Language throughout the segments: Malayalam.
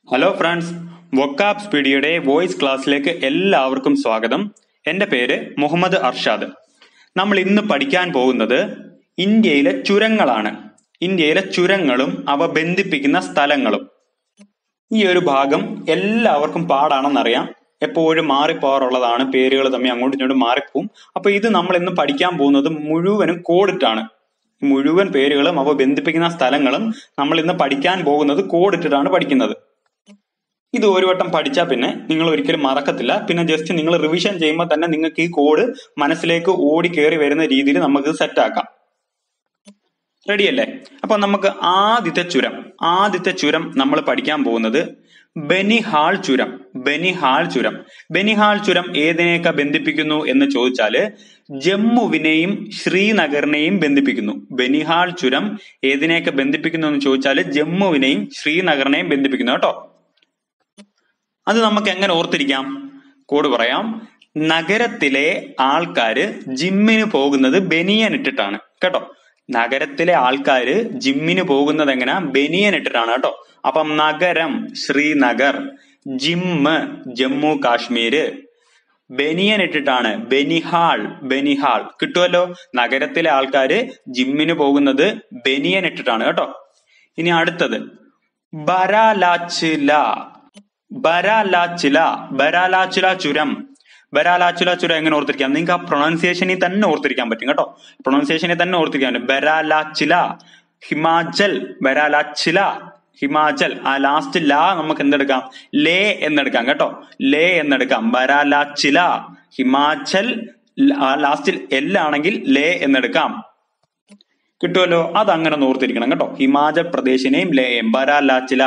ഹലോ ഫ്രണ്ട്സ് വൊക്കാബ് സ്പീഡിയുടെ വോയിസ് ക്ലാസ്സിലേക്ക് എല്ലാവർക്കും സ്വാഗതം എൻ്റെ പേര് മുഹമ്മദ് അർഷാദ് നമ്മൾ ഇന്ന് പഠിക്കാൻ പോകുന്നത് ഇന്ത്യയിലെ ചുരങ്ങളാണ് ഇന്ത്യയിലെ ചുരങ്ങളും അവ ബന്ധിപ്പിക്കുന്ന സ്ഥലങ്ങളും ഈ ഒരു ഭാഗം എല്ലാവർക്കും പാടാണെന്നറിയാം എപ്പോഴും മാറിപ്പോകാറുള്ളതാണ് പേരുകൾ തമ്മിൽ അങ്ങോട്ടും ഇങ്ങോട്ടും മാറിപ്പോവും അപ്പൊ ഇത് നമ്മൾ ഇന്ന് പഠിക്കാൻ പോകുന്നത് മുഴുവനും കോഡിട്ടാണ് മുഴുവൻ പേരുകളും അവ ബന്ധിപ്പിക്കുന്ന സ്ഥലങ്ങളും നമ്മൾ ഇന്ന് പഠിക്കാൻ പോകുന്നത് കോഡിട്ടിട്ടാണ് പഠിക്കുന്നത് ഇത് ഒരു വട്ടം പഠിച്ചാൽ പിന്നെ നിങ്ങൾ ഒരിക്കലും മറക്കത്തില്ല പിന്നെ ജസ്റ്റ് നിങ്ങൾ റിവിഷൻ ചെയ്യുമ്പോൾ തന്നെ നിങ്ങൾക്ക് ഈ കോഡ് മനസ്സിലേക്ക് ഓടി കയറി വരുന്ന രീതിയിൽ നമുക്ക് സെറ്റ് ആക്കാം റെഡിയല്ലേ അപ്പൊ നമുക്ക് ആദ്യത്തെ ചുരം ആദ്യത്തെ ചുരം നമ്മൾ പഠിക്കാൻ പോകുന്നത് ബനിഹാൾ ചുരം ബനിഹാൾ ചുരം ബനിഹാൾ ചുരം ഏതിനെയൊക്കെ ബന്ധിപ്പിക്കുന്നു എന്ന് ചോദിച്ചാല് ജമ്മുവിനെയും ശ്രീനഗറിനെയും ബന്ധിപ്പിക്കുന്നു ബനിഹാൾ ചുരം ഏതിനെയൊക്കെ ബന്ധിപ്പിക്കുന്നു എന്ന് ചോദിച്ചാല് ജമ്മുവിനെയും ശ്രീനഗറിനെയും ബന്ധിപ്പിക്കുന്നു കേട്ടോ അത് നമുക്ക് എങ്ങനെ ഓർത്തിരിക്കാം കോഡ് പറയാം നഗരത്തിലെ ആൾക്കാര് ജിമ്മിന് പോകുന്നത് ബനിയൻ ഇട്ടിട്ടാണ് കേട്ടോ നഗരത്തിലെ ആൾക്കാര് ജിമ്മിന് പോകുന്നത് എങ്ങനെ ബനിയൻ ഇട്ടിട്ടാണ് കേട്ടോ അപ്പം നഗരം ശ്രീനഗർ ജിമ്മ് ജമ്മു കാശ്മീര് ബനിയൻ ഇട്ടിട്ടാണ് ബനിഹാൾ ബനിഹാൾ കിട്ടുമല്ലോ നഗരത്തിലെ ആൾക്കാര് ജിമ്മിന് പോകുന്നത് ബനിയൻ ഇട്ടിട്ടാണ് കേട്ടോ ഇനി അടുത്തത് ബരാലാച്ചില ബരാലാച്ചില ബരാലാച്ചില ചുരം ബരാലാച്ചുല ചുരം എങ്ങനെ ഓർത്തിരിക്കാം നിങ്ങൾക്ക് ആ പ്രൊണൗൺസിയേഷനിൽ തന്നെ ഓർത്തിരിക്കാൻ പറ്റും കേട്ടോ പ്രൊണൗൺസിയേഷനിൽ തന്നെ ഓർത്തിരിക്കാൻ പറ്റും ബരാലാച്ചില ഹിമാചൽ ബരാലാച്ചില ഹിമാചൽ ആ ലാസ്റ്റ് ലാ നമുക്ക് എന്തെടുക്കാം ലേ എന്നെടുക്കാം കേട്ടോ ലേ എന്നെടുക്കാം ബരാലാച്ചില ഹിമാചൽ ലാസ്റ്റിൽ എല്ലാണെങ്കിൽ ലേ എന്നെടുക്കാം കിട്ടുമല്ലോ അത് അങ്ങനെ ഓർത്തിരിക്കണം കേട്ടോ ഹിമാചൽ പ്രദേശിനെയും ലേയും ബരാലാച്ചില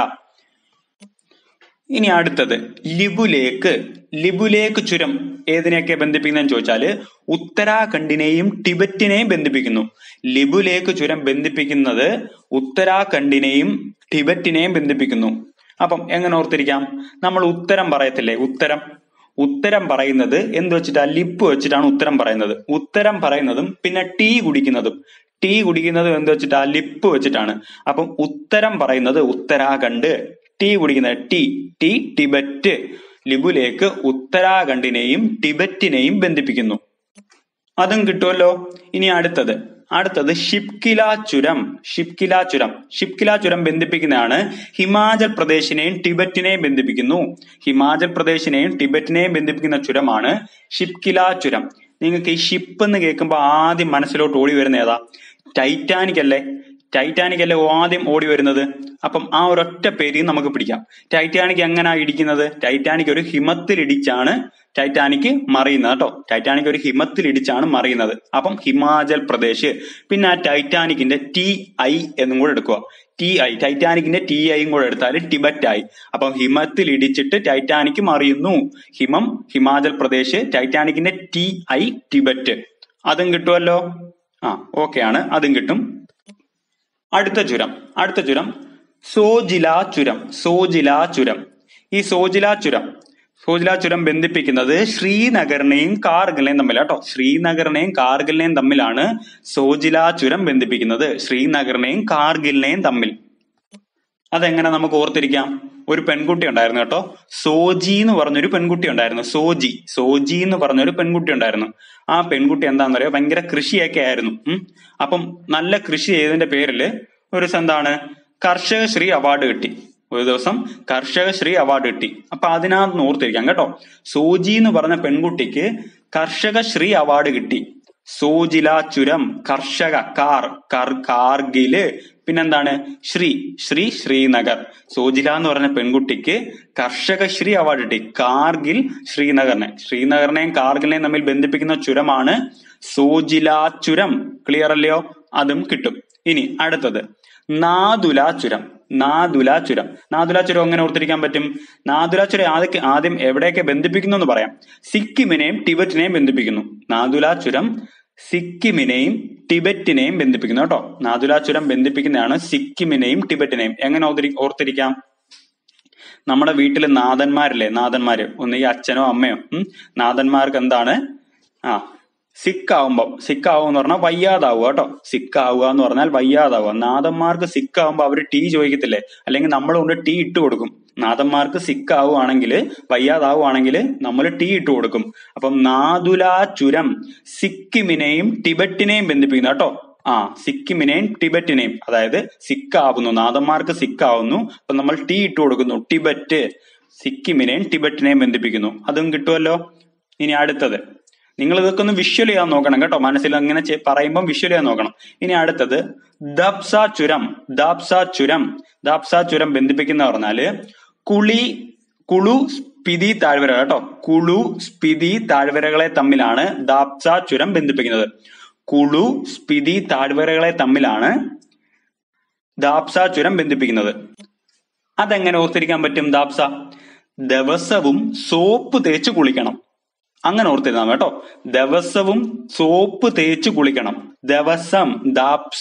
ഇനി അടുത്തത് ലിബുലേക്ക് ലിബുലേക്ക് ചുരം ഏതിനെയൊക്കെ ബന്ധിപ്പിക്കുന്നതെന്ന് ചോദിച്ചാല് ഉത്തരാഖണ്ഡിനെയും ടിബറ്റിനെയും ബന്ധിപ്പിക്കുന്നു ലിബുലേക്ക് ചുരം ബന്ധിപ്പിക്കുന്നത് ഉത്തരാഖണ്ഡിനെയും ടിബറ്റിനെയും ബന്ധിപ്പിക്കുന്നു അപ്പം എങ്ങനെ ഓർത്തിരിക്കാം നമ്മൾ ഉത്തരം പറയത്തില്ലേ ഉത്തരം ഉത്തരം പറയുന്നത് എന്ത് വെച്ചിട്ടാ ലിപ്പ് വെച്ചിട്ടാണ് ഉത്തരം പറയുന്നത് ഉത്തരം പറയുന്നതും പിന്നെ ടീ കുടിക്കുന്നതും ടീ കുടിക്കുന്നതും എന്ത് വെച്ചിട്ടാ ലിപ്പ് വെച്ചിട്ടാണ് അപ്പം ഉത്തരം പറയുന്നത് ഉത്തരാഖണ്ഡ് ടീ കുടിക്കുന്നത് ടി ടി ടിബറ്റ് ലിബുലേക്ക് ഉത്തരാഖണ്ഡിനെയും ടിബറ്റിനെയും ബന്ധിപ്പിക്കുന്നു അതും കിട്ടുമല്ലോ ഇനി അടുത്തത് അടുത്തത് ഷിപ്കില ചുരം ഷിപ്കില ചുരം ഷിപ്കില ചുരം ബന്ധിപ്പിക്കുന്നതാണ് ഹിമാചൽ പ്രദേശിനെയും ടിബറ്റിനെയും ബന്ധിപ്പിക്കുന്നു ഹിമാചൽ പ്രദേശിനെയും ടിബറ്റിനെയും ബന്ധിപ്പിക്കുന്ന ചുരമാണ് ഷിപ്കില ചുരം നിങ്ങൾക്ക് ഈ ഷിപ്പ് എന്ന് കേൾക്കുമ്പോൾ ആദ്യം മനസ്സിലോട്ട് ഓടി വരുന്ന ഏതാ ടൈറ്റാനിക് അല്ലേ ടൈറ്റാനിക് അല്ലേ ആദ്യം ഓടി വരുന്നത് അപ്പം ആ ഒരൊറ്റ പേര് നമുക്ക് പിടിക്കാം ടൈറ്റാനിക് എങ്ങനെയാ ഇടിക്കുന്നത് ടൈറ്റാനിക് ഒരു ഹിമത്തിൽ ഇടിച്ചാണ് ടൈറ്റാനിക് മറിയുന്നത് കേട്ടോ ടൈറ്റാനിക് ഒരു ഹിമത്തിൽ ഇടിച്ചാണ് മറിയുന്നത് അപ്പം ഹിമാചൽ പ്രദേശ് പിന്നെ ആ ടൈറ്റാനിക്കിന്റെ ടി ഐ എന്നും കൂടെ എടുക്കുക ടി ഐ ടൈറ്റാനിക്കിന്റെ ടി ഐയും കൂടെ എടുത്താൽ ടിബറ്റ് ആയി അപ്പം ഹിമത്തിൽ ഇടിച്ചിട്ട് ടൈറ്റാനിക് മറിയുന്നു ഹിമം ഹിമാചൽ പ്രദേശ് ടൈറ്റാനിക്കിന്റെ ടി ഐ ടിബറ്റ് അതും കിട്ടുമല്ലോ ആ ഓക്കെ ആണ് അതും കിട്ടും അടുത്ത ചുരം അടുത്ത ചുരം സോജില ചുരം സോജില ചുരം ഈ സോജില ചുരം സോജില ചുരം ബന്ധിപ്പിക്കുന്നത് ശ്രീനഗറിനെയും കാർഗിലിനെയും തമ്മിൽ കേട്ടോ ശ്രീനഗറിനെയും കാർഗിലിനെയും തമ്മിലാണ് സോജില ചുരം ബന്ധിപ്പിക്കുന്നത് ശ്രീനഗറിനെയും കാർഗിലിനെയും തമ്മിൽ അതെങ്ങനെ നമുക്ക് ഓർത്തിരിക്കാം ഒരു പെൺകുട്ടി ഉണ്ടായിരുന്നു കേട്ടോ സോജി എന്ന് പറഞ്ഞൊരു പെൺകുട്ടി ഉണ്ടായിരുന്നു സോജി സോജി എന്ന് പറഞ്ഞൊരു പെൺകുട്ടി ഉണ്ടായിരുന്നു ആ പെൺകുട്ടി എന്താണെന്ന് പറയാ ഭയങ്കര കൃഷിയൊക്കെ ആയിരുന്നു ഉം അപ്പം നല്ല കൃഷി ചെയ്തതിന്റെ പേരില് ഒരു ദിവസം എന്താണ് കർഷക ശ്രീ അവാർഡ് കിട്ടി ഒരു ദിവസം കർഷക ശ്രീ അവാർഡ് കിട്ടി അപ്പൊ അതിനകത്ത് ഓർത്തിരിക്കാം കേട്ടോ സോജി എന്ന് പറഞ്ഞ പെൺകുട്ടിക്ക് കർഷക ശ്രീ അവാർഡ് കിട്ടി സോജില ചുരം കർഷക കാർ കർ കാർഗില് പിന്നെന്താണ് ശ്രീ ശ്രീ ശ്രീനഗർ സോജില എന്ന് പറഞ്ഞ പെൺകുട്ടിക്ക് കർഷക ശ്രീ അവാർഡ് കിട്ടി കാർഗിൽ ശ്രീനഗറിനെ ശ്രീനഗറിനെയും കാർഗിലിനെയും തമ്മിൽ ബന്ധിപ്പിക്കുന്ന ചുരമാണ് സോജില ചുരം ക്ലിയർ അല്ലയോ അതും കിട്ടും ഇനി അടുത്തത് നാദുല ചുരം നാദുല ചുരം നാദുല ചുരം എങ്ങനെ ഓർത്തിരിക്കാൻ പറ്റും നാദുല ചുരം ആദ്യം ആദ്യം എവിടെയൊക്കെ ബന്ധിപ്പിക്കുന്നു എന്ന് പറയാം സിക്കിമിനെയും ടിബറ്റിനെയും ബന്ധിപ്പിക്കുന്നു നാദുല ചുരം സിക്കിമിനെയും ടിബറ്റിനെയും ബന്ധിപ്പിക്കുന്നു കേട്ടോ നാദുല ചുരം ബന്ധിപ്പിക്കുന്നതാണ് സിക്കിമിനെയും ടിബറ്റിനെയും എങ്ങനെ ഓർത്തിരി ഓർത്തിരിക്കാം നമ്മുടെ വീട്ടിൽ നാഥന്മാരില്ലേ നാഥന്മാര് ഒന്നുകിൽ അച്ഛനോ അമ്മയോ ഉം നാഥന്മാർക്ക് എന്താണ് ആ സിക്ക് ആവുമ്പോ സിക്ക് ആവുക എന്ന് പറഞ്ഞാൽ വയ്യാതാവുക കേട്ടോ സിക്ക് ആവുക എന്ന് പറഞ്ഞാൽ വയ്യാതാവുക നാഥന്മാർക്ക് സിക്ക് ആവുമ്പോ അവർ ടീ ചോദിക്കത്തില്ലേ അല്ലെങ്കിൽ നമ്മൾ കൊണ്ട് ടീ ഇട്ട് കൊടുക്കും നാഥന്മാർക്ക് സിക്ക് ആവുകയാണെങ്കിൽ വയ്യാതാവുകയാണെങ്കിൽ നമ്മൾ ടീ ഇട്ട് കൊടുക്കും അപ്പം നാദുല ചുരം സിക്കിമിനെയും ടിബറ്റിനെയും ബന്ധിപ്പിക്കുന്നു കേട്ടോ ആ സിക്കിമിനെയും ടിബറ്റിനെയും അതായത് സിക്ക് ആവുന്നു നാഥന്മാർക്ക് സിക്ക് ആവുന്നു അപ്പൊ നമ്മൾ ടീ ഇട്ട് കൊടുക്കുന്നു ടിബറ്റ് സിക്കിമിനെയും ടിബറ്റിനെയും ബന്ധിപ്പിക്കുന്നു അതും കിട്ടുമല്ലോ ഇനി അടുത്തത് നിങ്ങൾ ഇതൊക്കെ ഒന്ന് വിഷ്വൽ ചെയ്യാൻ നോക്കണം കേട്ടോ മനസ്സിൽ അങ്ങനെ ചെ- പറയുമ്പോൾ വിഷ്വൽ ചെയ്യാൻ നോക്കണം ഇനി അടുത്തത് ദബ്സ ചുരം ദാപ്സ ചുരം ദാപ്സ ചുരം ബന്ധിപ്പിക്കുന്ന പറഞ്ഞാല് കുളി കുളു സ്പിതി താഴ്വര കേട്ടോ കുളു സ്പിതി താഴ്വരകളെ തമ്മിലാണ് ദാപ്സ ചുരം ബന്ധിപ്പിക്കുന്നത് കുളു സ്പിതി താഴ്വരകളെ തമ്മിലാണ് ദാപ്സ ചുരം ബന്ധിപ്പിക്കുന്നത് അതെങ്ങനെ ഓർത്തിരിക്കാൻ പറ്റും ദാപ്സ ദിവസവും സോപ്പ് തേച്ച് കുളിക്കണം അങ്ങനെ ഓർത്തിരുന്നാ കേട്ടോ ദിവസവും സോപ്പ് തേച്ച് കുളിക്കണം ദിവസം ദാപ്സ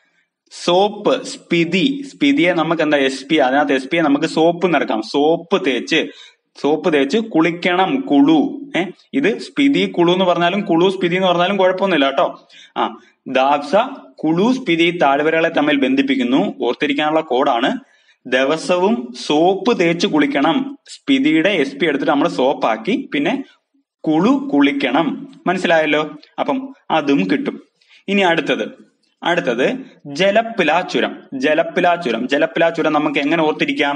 സോപ്പ് സ്പിതി സ്പിതിയെ നമുക്ക് എന്താ എസ് പി അതിനകത്ത് എസ് പിയെ നമുക്ക് സോപ്പ് നിറക്കാം സോപ്പ് തേച്ച് സോപ്പ് തേച്ച് കുളിക്കണം കുളു ഏ ഇത് സ്പിതി കുളു എന്ന് പറഞ്ഞാലും കുളു സ്പിതി എന്ന് പറഞ്ഞാലും കുഴപ്പമൊന്നുമില്ല കേട്ടോ ആ ദാപ്സ കുളു സ്പിതി താഴ്വരകളെ തമ്മിൽ ബന്ധിപ്പിക്കുന്നു ഓർത്തിരിക്കാനുള്ള കോഡാണ് ദിവസവും സോപ്പ് തേച്ച് കുളിക്കണം സ്പിതിയുടെ എസ് പി എടുത്തിട്ട് നമ്മൾ സോപ്പാക്കി പിന്നെ കുളു കുളിക്കണം മനസ്സിലായല്ലോ അപ്പം അതും കിട്ടും ഇനി അടുത്തത് അടുത്തത് ജലപ്പില ചുരം ജലപ്പില ചുരം ജലപ്പില ചുരം നമുക്ക് എങ്ങനെ ഓർത്തിരിക്കാം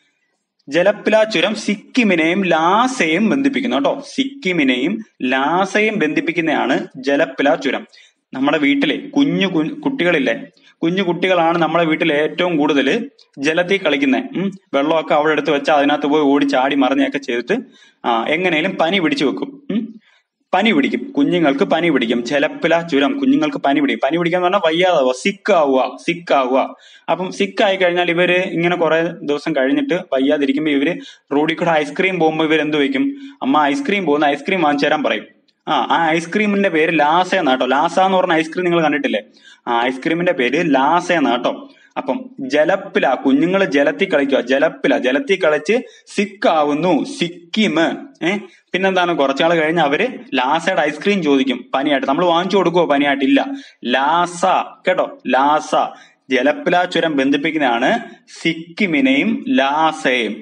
ജലപ്പില ചുരം സിക്കിമിനെയും ലാസയും ബന്ധിപ്പിക്കുന്നു കേട്ടോ സിക്കിമിനെയും ലാസയും ബന്ധിപ്പിക്കുന്നതാണ് ജലപ്പില ചുരം നമ്മുടെ വീട്ടിലെ കുഞ്ഞു കു- കുട്ടികളില്ലേ കുഞ്ഞു കുട്ടികളാണ് നമ്മുടെ വീട്ടിൽ ഏറ്റവും കൂടുതൽ ജലത്തിൽ കളിക്കുന്നത് ഉം വെള്ളമൊക്കെ അവിടെ എടുത്ത് വെച്ചാൽ അതിനകത്ത് പോയി ഓടി ചാടി മറിഞ്ഞൊക്കെ ചെയ്തിട്ട് ആ എങ്ങനെയും പനി പിടിച്ചു വെക്കും ഉം പനി പിടിക്കും കുഞ്ഞുങ്ങൾക്ക് പനി പിടിക്കും ജലപ്പില ചുരം കുഞ്ഞുങ്ങൾക്ക് പനി പിടിക്കും പനി പിടിക്കാന്ന് പറഞ്ഞാൽ വയ്യാതാവുക സിക്ക് ആവുക സിക്ക് ആവുക അപ്പം സിക്ക് ആയി കഴിഞ്ഞാൽ ഇവര് ഇങ്ങനെ കുറെ ദിവസം കഴിഞ്ഞിട്ട് വയ്യാതിരിക്കുമ്പോ ഇവര് റോഡിൽ കൂടെ ഐസ്ക്രീം പോകുമ്പോ ഇവർ എന്ത് വയ്ക്കും അമ്മ ഐസ്ക്രീം പോകുന്ന ഐസ്ക്രീം വാങ്ങിച്ചു തരാൻ പറയും ആ ആ ഐസ്ക്രീമിന്റെ പേര് ലാസ എന്നാ കേട്ടോ ലാസ എന്ന് പറഞ്ഞ ഐസ്ക്രീം നിങ്ങൾ കണ്ടിട്ടില്ലേ ആ ഐസ്ക്രീമിന്റെ പേര് ലാസ എന്നാ കേട്ടോ അപ്പം ജലപ്പില കുഞ്ഞുങ്ങൾ ജലത്തിൽ കളിക്കുക ജലപ്പില ജലത്തിൽ കളിച്ച് സിക്കാവുന്നു സിക്കിം ഏഹ് പിന്നെന്താണ് കുറച്ചാൾ കഴിഞ്ഞ് അവര് ലാസയുടെ ഐസ്ക്രീം ചോദിക്കും പനിയായിട്ട് നമ്മൾ വാങ്ങിച്ചു കൊടുക്കുവോ പനിയായിട്ട് ഇല്ല ലാസ കേട്ടോ ലാസ ജലപ്പില ചുരം ബന്ധിപ്പിക്കുന്നതാണ് സിക്കിമിനെയും ലാസയും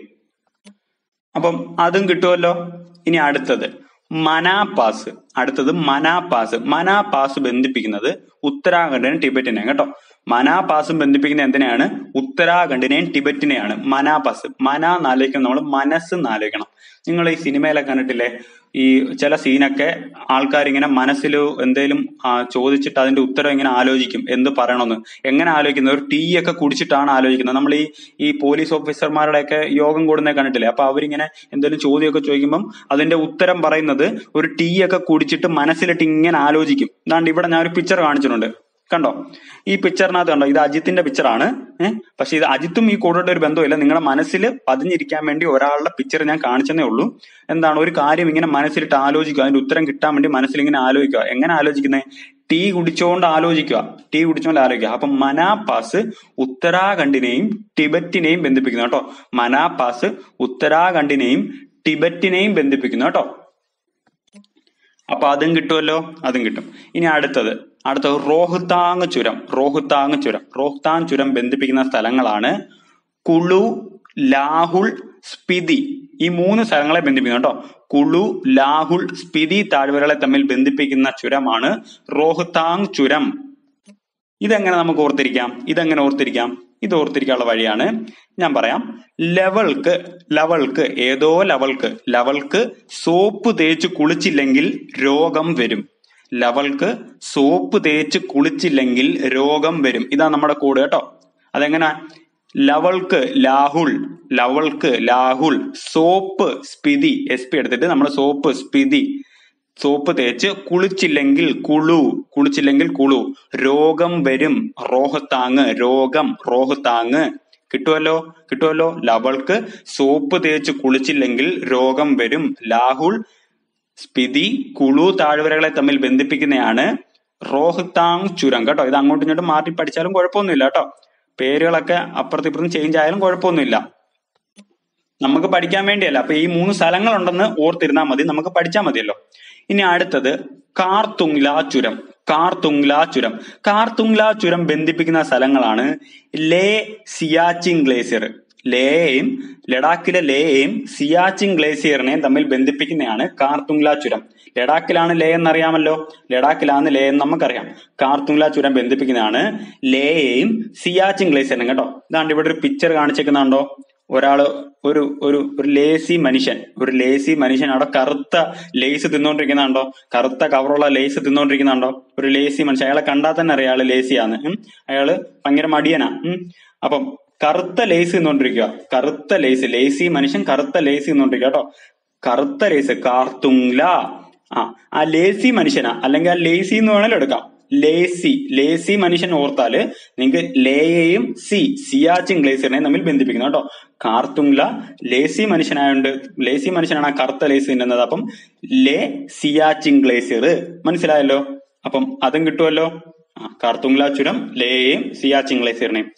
അപ്പം അതും കിട്ടുമല്ലോ ഇനി അടുത്തത് മനാപാസ് അടുത്തത് മനാപാസ് മനാപാസ് ബന്ധിപ്പിക്കുന്നത് ഉത്തരാഖണ്ഡിനെയും ടിബറ്റിനെയും കേട്ടോ മനാപാസും ബന്ധിപ്പിക്കുന്ന എന്തിനെയാണ് ഉത്തരാഖണ്ഡിനെയും ടിബറ്റിനെയാണ് മനാപാസ് മന എന്നാലോചിക്കണം നമ്മൾ മനസ്സ് എന്നാലോചിക്കണം നിങ്ങൾ ഈ സിനിമയിലൊക്കെ കണ്ടിട്ടില്ലേ ഈ ചില സീനൊക്കെ ആൾക്കാർ ഇങ്ങനെ മനസ്സിൽ എന്തേലും ആ, ചോദിച്ചിട്ട് അതിന്റെ ഉത്തരം ഇങ്ങനെ ആലോചിക്കും എന്ത് പറയണമെന്ന് എങ്ങനെ ആലോചിക്കുന്നത് ഒരു ടീ ഒക്കെ കുടിച്ചിട്ടാണ് ആലോചിക്കുന്നത് നമ്മൾ ഈ ഈ പോലീസ് ഓഫീസർമാരുടെ ഒക്കെ യോഗം കൂടുന്നത് കണ്ടിട്ടില്ലേ അപ്പൊ അവരിങ്ങനെ എന്തെങ്കിലും ചോദ്യമൊക്കെ ചോദിക്കുമ്പം അതിന്റെ ഉത്തരം പറയുന്നത് ഒരു ടീ ഒക്കെ കുടിച്ചിട്ട് മനസ്സിലിട്ട് ഇങ്ങനെ ആലോചിക്കും ഇതാണ്ട് ഇവിടെ ഞാൻ ഒരു പിക്ചർ കാണിച്ചിട്ടുണ്ട് കണ്ടോ ഈ പിക്ചറിനകത്ത് കണ്ടോ ഇത് അജിത്തിന്റെ പിക്ചറാണ് ഏഹ് പക്ഷെ ഇത് അജിത്തും ഈ കോഡോട്ട് ഒരു ബന്ധമില്ല നിങ്ങളുടെ മനസ്സിൽ പതിഞ്ഞിരിക്കാൻ വേണ്ടി ഒരാളുടെ പിക്ചർ ഞാൻ കാണിച്ചതേ ഉള്ളൂ എന്താണ് ഒരു കാര്യം ഇങ്ങനെ മനസ്സിലിട്ട് ആലോചിക്കുക അതിന്റെ ഉത്തരം കിട്ടാൻ വേണ്ടി മനസ്സിൽ ഇങ്ങനെ ആലോചിക്കുക എങ്ങനെ ആലോചിക്കുന്നത് ടീ കുടിച്ചോണ്ട് ആലോചിക്കുക ടീ കുടിച്ചോണ്ട് ആലോചിക്കുക അപ്പൊ മനാപാസ് ഉത്തരാഖണ്ഡിനെയും ടിബറ്റിനെയും ബന്ധിപ്പിക്കുന്നു കേട്ടോ മനാപാസ് ഉത്തരാഖണ്ഡിനെയും ടിബറ്റിനെയും ബന്ധിപ്പിക്കുന്നു കേട്ടോ അപ്പൊ അതും കിട്ടുമല്ലോ അതും കിട്ടും ഇനി അടുത്തത് അടുത്തത് റോഹ്താങ് ചുരം റോഹ്താങ് ചുരം റോഹ്താങ് ചുരം ബന്ധിപ്പിക്കുന്ന സ്ഥലങ്ങളാണ് കുളു ലാഹുൾ സ്പിതി ഈ മൂന്ന് സ്ഥലങ്ങളെ ബന്ധിപ്പിക്കുന്നു കേട്ടോ കുളു ലാഹുൾ സ്പിതി താഴ്വരകളെ തമ്മിൽ ബന്ധിപ്പിക്കുന്ന ചുരമാണ് റോഹ്താങ് ചുരം ഇതെങ്ങനെ നമുക്ക് ഓർത്തിരിക്കാം ഇതെങ്ങനെ ഓർത്തിരിക്കാം ഇത് ഓർത്തിരിക്കാനുള്ള വഴിയാണ് ഞാൻ പറയാം ലെവൾക്ക് ലവൾക്ക് ഏതോ ലവൾക്ക് ലവൾക്ക് സോപ്പ് തേച്ച് കുളിച്ചില്ലെങ്കിൽ രോഗം വരും ലവൾക്ക് സോപ്പ് തേച്ച് കുളിച്ചില്ലെങ്കിൽ രോഗം വരും ഇതാ നമ്മുടെ കോഡ് കേട്ടോ അതെങ്ങനെ ലവൾക്ക് ലാഹുൾ ലവൾക്ക് Lahaul soap Spiti S P എടുത്തിട്ട് നമ്മൾ സോപ്പ് സ്പിതി സോപ്പ് തേച്ച് കുളിച്ചില്ലെങ്കിൽ കുളു കുളിച്ചില്ലെങ്കിൽ കുളു രോഗം വരും റോഹത്താങ് രോഗം റോഹത്താങ് കിട്ടുമല്ലോ കിട്ടുമല്ലോ ലവൾക്ക് സോപ്പ് തേച്ച് കുളിച്ചില്ലെങ്കിൽ രോഗം വരും ലാഹുൾ സ്പിതി കുളു താഴ്വരകളെ തമ്മിൽ ബന്ധിപ്പിക്കുന്നതാണ് റോഹ്താങ് ചുരം കേട്ടോ ഇത് അങ്ങോട്ടും ഇങ്ങോട്ടും മാറ്റി പഠിച്ചാലും കുഴപ്പമൊന്നുമില്ല കേട്ടോ പേരുകളൊക്കെ അപ്പുറത്തും ഇപ്പുറത്തും ചേഞ്ച് ആയാലും കുഴപ്പമൊന്നുമില്ല നമുക്ക് പഠിക്കാൻ വേണ്ടിയല്ല അപ്പൊ ഈ മൂന്ന് സ്ഥലങ്ങളുണ്ടെന്ന് ഓർത്തിരുന്നാൽ മതി നമുക്ക് പഠിച്ചാൽ മതിയല്ലോ ഇനി അടുത്തത് കാർത്തുങ്ല ചുരം കാർത്തുങ്ല ചുരം കാർത്തുങ്ല ചുരം ബന്ധിപ്പിക്കുന്ന സ്ഥലങ്ങളാണ് ലേ സിയാച്ചിൻ ഗ്ലേസിയർ ലേയെയും ലഡാക്കിലെ ലേയെയും സിയാച്ചിൻ ഗ്ലേസിയറിനെയും തമ്മിൽ ബന്ധിപ്പിക്കുന്നതാണ് കാർത്തുങ്ല ചുരം ലഡാക്കിലാണ് ലേ എന്നറിയാമല്ലോ ലഡാക്കിലാണ് ലേ എന്ന് നമുക്കറിയാം കാർത്തുങ്ല ചുരം ബന്ധിപ്പിക്കുന്നതാണ് ലേയെയും സിയാച്ചിൻ ഗ്ലേസിയറിനെയും കേട്ടോ ഇതാണ്ട് ഇവിടെ ഒരു പിക്ചർ കാണിച്ചേക്കുന്നുണ്ടോ ഒരാള് ഒരു ഒരു ഒരു ലേസി മനുഷ്യൻ ഒരു ലേസി മനുഷ്യൻ അവിടെ കറുത്ത ലേസ് തിന്നോണ്ടിരിക്കുന്നുണ്ടോ കറുത്ത കവറുള്ള ലേസ് തിന്നോണ്ടിരിക്കുന്നുണ്ടോ ഒരു ലേസി മനുഷ്യൻ അയാളെ കണ്ടാൽ തന്നെ അറിയാം അയാള് ലേസിയാന്ന് ഉം. അയാള് ഭയങ്കര മടിയനാ ഉം. അപ്പം കറുത്ത ലേസ് തിന്നോണ്ടിരിക്കുക കറുത്ത ലേസ് ലേസി മനുഷ്യൻ കറുത്ത ലേസ് തിന്നോണ്ടിരിക്കുക കേട്ടോ കറുത്ത ലേസ് കാർത്തുങ്ല ആ ആ ലേസി മനുഷ്യനാ അല്ലെങ്കിൽ ആ ലേസി എന്ന് വേണേലും എടുക്കാം ലേസി ലേസി മനുഷ്യൻ ഓർത്താല് നിങ്ങൾക്ക് ലേയെയും സി സിയാച്ചിൻ ഗ്ലേസിയറിനെയും തമ്മിൽ ബന്ധിപ്പിക്കുന്നു കേട്ടോ കാർത്തുങ്ല ലേസി മനുഷ്യനായോണ്ട് ലേസി മനുഷ്യനാണ് ആ കറുത്ത ലേസ് തിന്നുന്നത് അപ്പം ലേ സിയാച്ചിൻ ഗ്ലേസിയർ മനസ്സിലായല്ലോ അപ്പം അതും കിട്ടുമല്ലോ ആ, കാർത്തുങ്ല ചുരം ലേയെയും സിയാച്ചിൻ ഗ്ലേസിയറിനെയും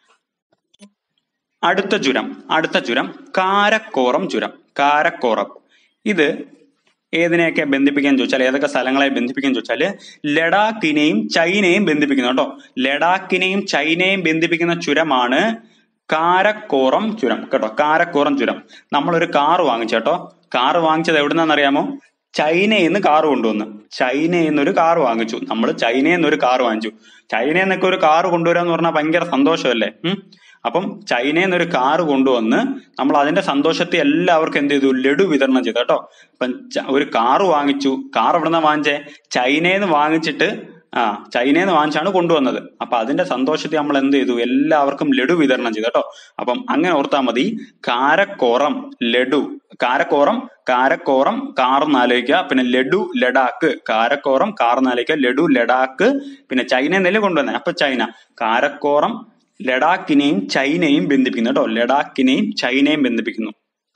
അടുത്ത ചുരം അടുത്ത ചുരം കാരക്കോറം ചുരം കാരക്കോറം ഇത് ഏതിനെയൊക്കെ ബന്ധിപ്പിക്കാൻ ചോദിച്ചാൽ ഏതൊക്കെ സ്ഥലങ്ങളെ ബന്ധിപ്പിക്കാൻ ചോദിച്ചാൽ ലഡാക്കിനെയും ചൈനയും ബന്ധിപ്പിക്കുന്നു കേട്ടോ ലഡാക്കിനെയും ചൈനയും ബന്ധിപ്പിക്കുന്ന ചുരമാണ് കാരക്കോറം ചുരം കേട്ടോ കാരക്കോറം ചുരം നമ്മളൊരു കാർ വാങ്ങിച്ചു കേട്ടോ കാർ വാങ്ങിച്ചത് എവിടുന്നാണെന്നറിയാമോ ചൈനയിൽ നിന്ന് കാർ കൊണ്ടുവന്ന് ചൈനയിൽ നിന്ന് ഒരു കാർ വാങ്ങിച്ചു നമ്മൾ ചൈനയിൽ നിന്ന് ഒരു കാർ വാങ്ങിച്ചു ചൈനയിൽ നിന്നൊക്കെ ഒരു കാർ കൊണ്ടുവരാന്ന് പറഞ്ഞാൽ ഭയങ്കര സന്തോഷമല്ലേ ഉം അപ്പം ചൈനയിൽ നിന്ന് ഒരു കാർ കൊണ്ടുവന്ന് നമ്മൾ അതിന്റെ സന്തോഷത്തെ എല്ലാവർക്കും എന്ത് ചെയ്തു ലഡു വിതരണം ചെയ്തു കേട്ടോ അപ്പം ച- ഒരു കാർ വാങ്ങിച്ചു കാർ എവിടെ നിന്നാ വാങ്ങിച്ചേ ചൈനയിൽ നിന്ന് വാങ്ങിച്ചിട്ട് ആ ചൈനയിൽ നിന്ന് വാങ്ങിച്ചാണ് കൊണ്ടുവന്നത് അപ്പൊ അതിന്റെ സന്തോഷത്തെ നമ്മൾ എന്ത് ചെയ്തു എല്ലാവർക്കും ലഡു വിതരണം ചെയ്തു കേട്ടോ അപ്പം അങ്ങനെ ഓർത്താൽ മതി കാരക്കോറം ലഡു കാരക്കോറം കാരക്കോറം കാർ എന്നാലോചിക്കുക പിന്നെ ലഡു ലഡാക്ക് കാരക്കോറം കാർ എന്നാലോചിക്കുക ലഡു ലഡാക്ക് പിന്നെ ചൈന എന്നല്ലേ കൊണ്ടുവന്നത് അപ്പൊ ചൈന കാരക്കോറം ലഡാക്കിനെയും ചൈനയും ബന്ധിപ്പിക്കുന്നു കേട്ടോ ലഡാക്കിനെയും ചൈനയും ബന്ധിപ്പിക്കുന്നു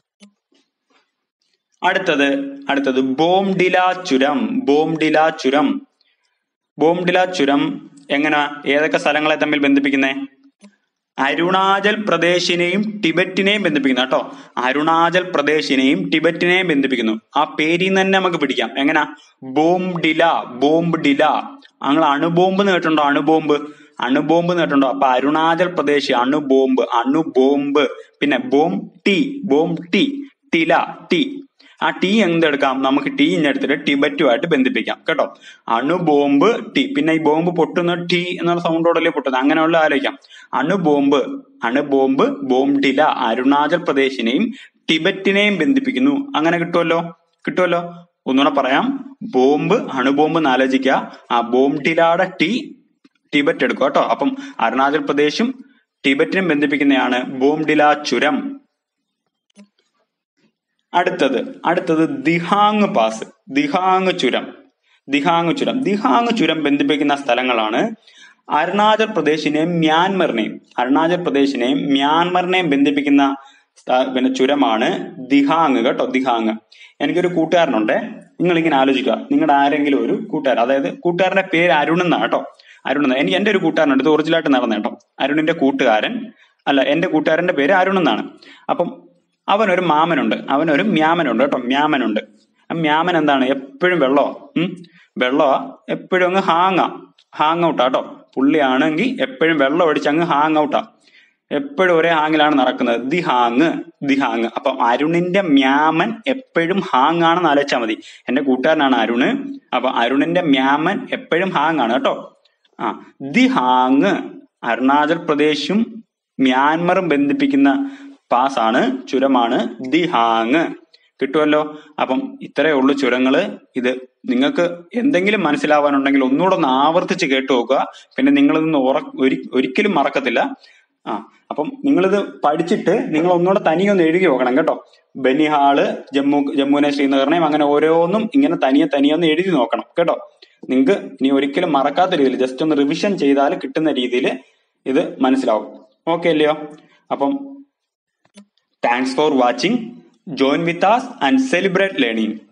അടുത്തത് അടുത്തത് ബോംഡില ചുരം ബോംഡില ചുരം ബോംഡില ചുരം എങ്ങനെ ഏതൊക്കെ സ്ഥലങ്ങളെ തമ്മിൽ ബന്ധിപ്പിക്കുന്നേ അരുണാചൽ പ്രദേശിനെയും ടിബറ്റിനെയും ബന്ധിപ്പിക്കുന്നു കേട്ടോ അരുണാചൽ പ്രദേശിനെയും ടിബറ്റിനെയും ബന്ധിപ്പിക്കുന്നു ആ പേരിൽ നിന്ന് തന്നെ നമുക്ക് പിടിക്കാം എങ്ങനാ ബോംഡില ബോംഡില നിങ്ങൾ അണുബോംബ് എന്ന് കേട്ടിട്ടുണ്ടോ അണുബോംബ് അണുബോംബ് എന്ന് കേട്ടിട്ടുണ്ടോ അപ്പൊ അരുണാചൽ പ്രദേശ് അണുബോംബ് അണുബോംബ് പിന്നെ ബോം ടി ബോം ടി ടില ടി ആ ടി എന്തെടുക്കാം നമുക്ക് ടി ഇഞ്ഞെടുത്തിട്ട് ടിബറ്റുമായിട്ട് ബന്ധിപ്പിക്കാം കേട്ടോ അണുബോംബ് ടി പിന്നെ ഈ ബോംബ് പൊട്ടുന്ന ടി എന്നുള്ള സൗണ്ടോടല്ലേ പൊട്ടുന്നത് അങ്ങനെയുള്ള ആലോചിക്കാം അണുബോംബ് അണുബോംബ് ബോംഡില അരുണാചൽ പ്രദേശിനെയും ടിബറ്റിനെയും ബന്ധിപ്പിക്കുന്നു അങ്ങനെ കിട്ടുമല്ലോ കിട്ടുമല്ലോ ഒന്നുകൂടെ പറയാം ബോംബ് അണുബോംബ് എന്ന് ആലോചിക്കുക ആ ബോംഡിലയുടെ ടി ടിബറ്റ് എടുക്കുക കേട്ടോ അപ്പം അരുണാചൽ പ്രദേശും ടിബറ്റിനും ബന്ധിപ്പിക്കുന്നതാണ് ബോംഡില ചുരം അടുത്തത് അടുത്തത് ദിഹാങ് പാസ് ദിഹാങ് ചുരം ദിഹാങ് ചുരം ദിഹാങ് ചുരം ബന്ധിപ്പിക്കുന്ന സ്ഥലങ്ങളാണ് അരുണാചൽ പ്രദേശിനെയും മ്യാൻമറിനെയും അരുണാചൽ പ്രദേശിനെയും മ്യാൻമറിനെയും ബന്ധിപ്പിക്കുന്ന സ്ഥ- പിന്നെ ചുരമാണ് ദിഹാങ് കേട്ടോ ദിഹാങ് എനിക്കൊരു കൂട്ടുകാരനുണ്ട് നിങ്ങൾ ഇങ്ങനെ ആലോചിക്കുക നിങ്ങളുടെ ആരെങ്കിലും ഒരു കൂട്ടുകാരൻ അതായത് കൂട്ടുകാരന്റെ പേര് അരുൺ എന്നാണ് കേട്ടോ അരുൺ എന്നാ എനിക്ക് എന്റെ ഒരു കൂട്ടുകാരനുണ്ട് ഇത് ഒറിജിനലായിട്ട് നടന്ന കേട്ടോ അരുണിന്റെ കൂട്ടുകാരൻ അല്ല എന്റെ കൂട്ടുകാരന്റെ പേര് അരുൺ എന്നാണ് അപ്പം അവനൊരു മാമനുണ്ട് അവനൊരു മ്യാമനുണ്ട് കേട്ടോ മ്യാമനുണ്ട് ആ മ്യാമൻ എന്താണ് എപ്പോഴും വെള്ളമാ ഉം വെള്ളമാ എപ്പോഴും അങ്ങ് ഹാങ്ങാ ഹാങ് ഔട്ടാ കേട്ടോ പുള്ളിയാണെങ്കിൽ എപ്പോഴും വെള്ളം അടിച്ച് അങ്ങ് ഹാങ് ഔട്ടാ എപ്പോഴും ഒരേ ഹാങ്ങിലാണ് നടക്കുന്നത് ദി ഹാങ് ദി ഹാങ് അപ്പം അരുണിന്റെ മ്യാമൻ എപ്പോഴും ഹാങ് ആണെന്ന് ആലോചിച്ചാൽ മതി എന്റെ കൂട്ടുകാരനാണ് അരുണ് അപ്പൊ അരുണിന്റെ മ്യാമൻ എപ്പോഴും ഹാങ് ആണ് കേട്ടോ ആ ദി ഹാങ് അരുണാചൽ പ്രദേശും മ്യാൻമറും ബന്ധിപ്പിക്കുന്ന പാസ്സാണ് ചുരമാണ് ദി ഹാങ് കിട്ടുമല്ലോ അപ്പം ഇത്രയേ ഉള്ളൂ ചുരങ്ങള് ഇത് നിങ്ങൾക്ക് എന്തെങ്കിലും മനസ്സിലാവാനുണ്ടെങ്കിൽ ഒന്നുകൂടെ ഒന്ന് ആവർത്തിച്ച് കേട്ടു നോക്കുക പിന്നെ നിങ്ങളിതൊന്ന് ഉറ ഒരി ഒരിക്കലും മറക്കത്തില്ല ആ അപ്പം നിങ്ങളിത് പഠിച്ചിട്ട് നിങ്ങൾ ഒന്നുകൂടെ തനിയെ ഒന്ന് എഴുതി നോക്കണം കേട്ടോ ബനിഹാള് ജമ്മു ജമ്മുവിനെ ശ്രീനഗറിനെയും അങ്ങനെ ഓരോന്നും ഇങ്ങനെ തനിയെ തനിയെ ഒന്ന് എഴുതി നോക്കണം കേട്ടോ നിങ്ങൾക്ക് ഇനി ഒരിക്കലും മറക്കാത്ത രീതിയിൽ ജസ്റ്റ് ഒന്ന് റിവിഷൻ ചെയ്താൽ കിട്ടുന്ന രീതിയിൽ ഇത് മനസ്സിലാവും ഓക്കെ അല്ലയോ അപ്പം thanks for watching join with us and celebrate learning